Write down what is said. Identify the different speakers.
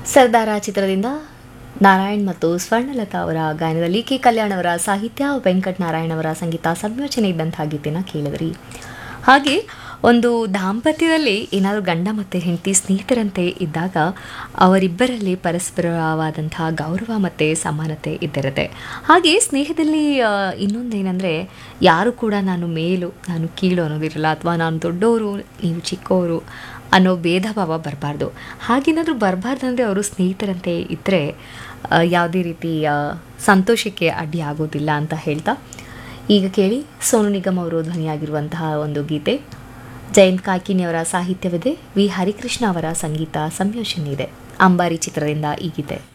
Speaker 1: ಸರ್ದಾರ ಚಿತ್ರದಿಂದ ನಾರಾಯಣ್ ಮತ್ತು ಸ್ವರ್ಣಲತಾ ಅವರ ಗಾಯನದಲ್ಲಿ ಕೆ ಕಲ್ಯಾಣ್ ಅವರ ಸಾಹಿತ್ಯ ವೆಂಕಟ್ ನಾರಾಯಣ್ ಅವರ ಸಂಗೀತ ಸಂಯೋಜನೆ ಇದ್ದಂತಹ ಗೀತೆನ ಕೇಳಿದ್ರಿ ಹಾಗೆ ಒಂದು ದಾಂಪತ್ಯದಲ್ಲಿ ಏನಾದರೂ ಗಂಡ ಮತ್ತು ಹೆಂಡತಿ ಸ್ನೇಹಿತರಂತೆ ಇದ್ದಾಗ ಅವರಿಬ್ಬರಲ್ಲಿ ಪರಸ್ಪರವಾದಂತಹ ಗೌರವ ಮತ್ತು ಸಮಾನತೆ ಇದ್ದಿರುತ್ತೆ ಹಾಗೆ ಸ್ನೇಹದಲ್ಲಿ ಆ, ಇನ್ನೊಂದೇನೆಂದರೆ ಯಾರು ಕೂಡ ನಾನು ಮೇಲು ನಾನು ಕೀಳು ಅನ್ನೋದಿರಲ್ಲ ಅಥವಾ ನಾನು ದೊಡ್ಡವರು ನೀವು ಚಿಕ್ಕವರು ಅನ್ನೋ ಭೇದ ಭಾವ ಬರಬಾರ್ದು ಹಾಗೇನಾದರೂ ಬರಬಾರ್ದಂದ್ರೆ ಅವರು ಸ್ನೇಹಿತರಂತೆ ಇದ್ದರೆ ಯಾವುದೇ ರೀತಿ ಆ, ಸಂತೋಷಕ್ಕೆ ಅಡ್ಡಿ ಆಗೋದಿಲ್ಲ ಅಂತ ಹೇಳ್ತಾ ಈಗ ಕೇಳಿ ಸೋನು ನಿಗಮ್ ಅವರು ಧ್ವನಿಯಾಗಿರುವಂತಹ ಒಂದು ಗೀತೆ ಜಯಂತ್ ಕಾಕಿನಿಯವರ ಸಾಹಿತ್ಯವಿದೆ ವಿ ಹರಿಕೃಷ್ಣ ಅವರ ಸಂಗೀತ ಸಂಯೋಜನೆ ಇದೆ ಅಂಬಾರಿ ಚಿತ್ರದಿಂದ ಈ ಗೀತೆ